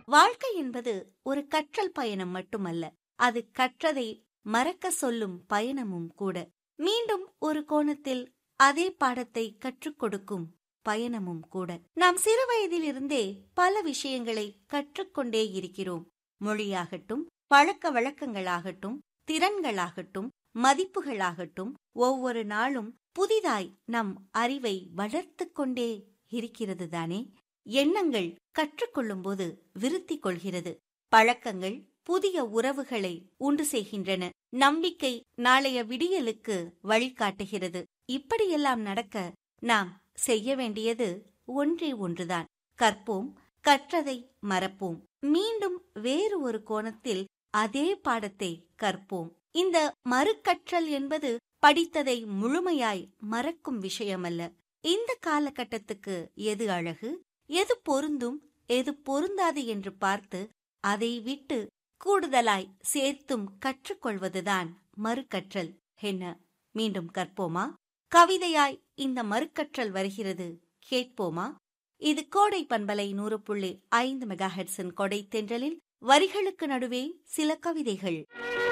வாழ்க்கை என்பது ஒரு கற்றல் பயணம் மட்டுமல்ல அது கற்றதை மறக்க சொல்லும் பயணமும் கூட மீண்டும் ஒரு கோணத்தில் அதே பாடத்தை கற்றுக் கொடுக்கும் பயணமும் கூட நாம் சிறு வயதிலிருந்தே பல விஷயங்களை கற்றுக்கொண்டே இருக்கிறோம் மொழியாகட்டும் பழக்க வழக்கங்களாகட்டும் திறன்களாகட்டும் மதிப்புகளாகட்டும் ஒவ்வொரு நாளும் புதிதாய் நம் அறிவை வளர்த்துக் கொண்டே இருக்கிறது தானே எண்ணங்கள் கற்றுக்கொள்ளும்போது விருத்தி கொள்கிறது பழக்கங்கள் புதிய உறவுகளை உண்டு செய்கின்றன நம்பிக்கை நாளைய விடியலுக்கு வழிகாட்டுகிறது இப்படியெல்லாம் நடக்க நாம் செய்ய வேண்டியது ஒன்றே ஒன்றுதான் கற்போம் கற்றதை மறப்போம் மீண்டும் வேறு ஒரு கோணத்தில் அதே பாடத்தை கற்போம் இந்த மறுகற்றல் என்பது படித்ததை முழுமையாய் மறக்கும் விஷயமல்ல இந்த காலகட்டத்துக்கு எது அழகு எது பொருந்தும் எது பொருந்தாது என்று பார்த்து அதை விட்டு கூடுதலாய் சேர்த்தும் கற்றுக்கொள்வதுதான் மறுகற்றல் என்ன மீண்டும் கற்போமா கவிதையாய் இந்த மறுக்கற்றல் வருகிறது கேட்போமா இது கோடை பண்பலை நூறு புள்ளி ஐந்து மெகா ஹெட்ஸின் கொடை தென்றலில் வரிகளுக்கு நடுவே சில கவிதைகள்